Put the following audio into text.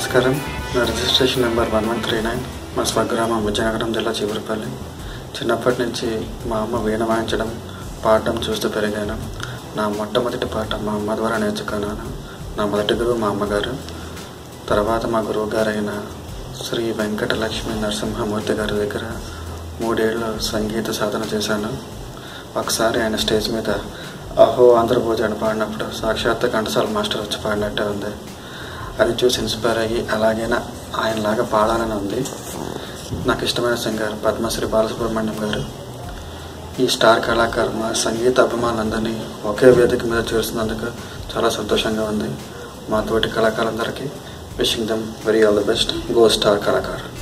నమస్కారం నా registration number one one three nine మా స్వగ్రామం విజయనగరం జిల్లా చివరిపల్లి చిన్నప్పటి నుంచి మా అమ్మ వీణ వాయించడం పాడడం చూస్తూ పెరిగాను నా మొట్టమొదటి పాట మా అమ్మ ద్వారా నేర్చుకున్నాను నా మొదటి గురువు మా అమ్మగారు తర్వాత మా గురువు గారైన శ్రీ వెంకట లక్ష్మీ నరసింహమూర్తి గారి దగ్గర మూడేళ్ళు సంగీత సాధన చేశాను ఒకసారి ఆయన స్టేజ్ మీద అహో ఆంధ్రభోజ అని పాడినప్పుడు సాక్షాత్ ఘంటసాల మాస్టర్ వచ్చి పాడినట్టే ఉంది అది చూసి ఇన్స్పైర్ అయ్యి అలాగైనా ఆయనలాగా పాడాలని ఉంది నాకు ఇష్టమైన సింగర్ పద్మశ్రీ బాలసుబ్రహ్మణ్యం గారు ఈ స్టార్ కళాకారు మా సంగీత అభిమానులందరినీ ఒకే వేదిక మీద చేస్తున్నందుకు చాలా సంతోషంగా ఉంది మా తోటి కళాకారులందరికీ wishing them very all the best గో స్టార్ కళాకారు